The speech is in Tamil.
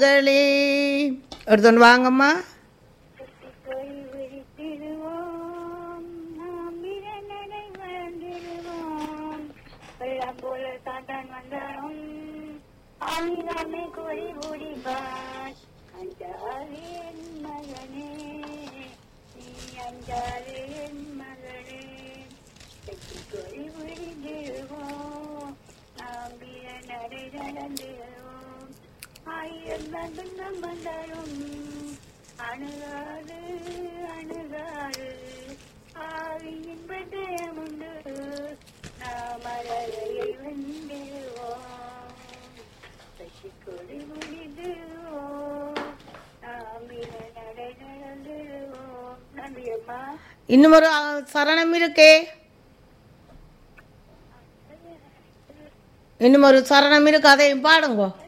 முதலே ஒருத்தன் வாங்கம்மா கொடி விரித்திடுவோம் நாம் இரணனை வாழ்ந்திடுவோம் வெள்ளம் போல தாத்தான் வந்தாலும் ஆங்காமே கொடி பிடிப்பான் அஞ்சாலே என் மகனே நீ அஞ்சாலே என் மகனே வெற்றி கொடி விரிந்திடுவோம் நாம் இரணனை நடந்திடுவோம் ஆயிரம் நண்பன் வந்தாலும் அணுகாது அணுகாது ஆவியின் பட்டயம் உண்டு நாம் அழகையை வென்றிடுவோம் சசி கொடி முடிந்துவோம் நாம் இன நடை நடந்துடுவோம் நன்றி அம்மா இன்னும் ஒரு அ, சரணம் இருக்கே இன்னும் ஒரு சரணம் இருக்கு அதையும் பாடுங்கோ